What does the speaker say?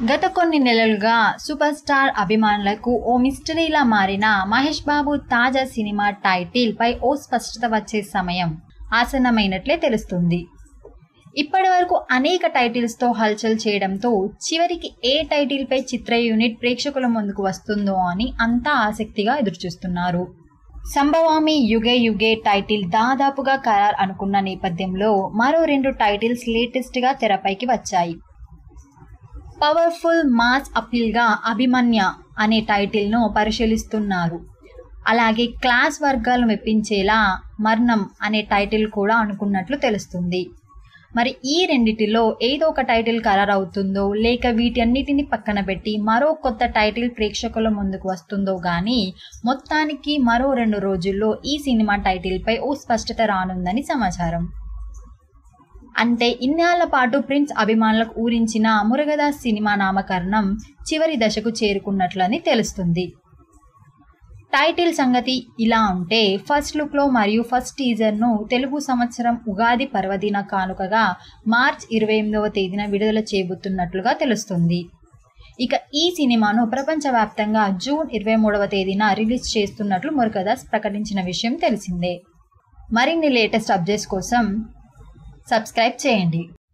గత కొన్ని నెలలుగా సూపర్ స్టార్ అభిమానులకు ఓ మిస్టరీలా మారిన మహేష్ బాబు తాజా సినిమా టైటిల్ పై ఓ స్పష్టత వచ్చే సమయం ఆసన్నమైనట్లే తెలుస్తుంది ఇప్పటి వరకు అనేక టైటిల్స్తో హల్చల్ చేయడంతో చివరికి ఏ టైటిల్పై చిత్ర యూనిట్ ప్రేక్షకుల ముందుకు వస్తుందో అని అంతా ఆసక్తిగా ఎదురుచూస్తున్నారు సంభవామి యుగే యుగే టైటిల్ దాదాపుగా ఖరార్ అనుకున్న నేపథ్యంలో మరో రెండు టైటిల్స్ లేటెస్ట్గా తెరపైకి వచ్చాయి పవర్ఫుల్ మాస్ అపీల్గా అభిమన్య అనే టైటిల్ను పరిశీలిస్తున్నారు అలాగే క్లాస్ వర్గాలను మెప్పించేలా మర్ణం అనే టైటిల్ కూడా అనుకున్నట్లు తెలుస్తుంది మరి ఈ రెండిటిలో ఏదో ఒక టైటిల్ ఖరారు అవుతుందో లేక వీటన్నిటిని పక్కన పెట్టి మరో కొత్త టైటిల్ ప్రేక్షకుల ముందుకు వస్తుందో కానీ మొత్తానికి మరో రెండు రోజుల్లో ఈ సినిమా టైటిల్పై ఓ స్పష్టత రానుందని సమాచారం అంటే ఇన్నాళ్ల పాటు ప్రిన్స్ అభిమానులకు ఊరించిన మురుగదాస్ సినిమా నామకరణం చివరి దశకు చేరుకున్నట్లని తెలుస్తుంది టైటిల్ సంగతి ఇలా ఉంటే ఫస్ట్ లుక్లో మరియు ఫస్ట్ టీజర్ను తెలుగు సంవత్సరం ఉగాది పర్వదిన కానుకగా మార్చ్ ఇరవై ఎనిమిదవ తేదీన విడుదల చేయబోతున్నట్లుగా తెలుస్తుంది ఇక ఈ సినిమాను ప్రపంచవ్యాప్తంగా జూన్ ఇరవై మూడవ తేదీన రిలీజ్ చేస్తున్నట్లు మురుగదాస్ ప్రకటించిన విషయం తెలిసిందే మరిన్ని లేటెస్ట్ అప్డేట్స్ కోసం సబ్స్క్రైబ్ చేయండి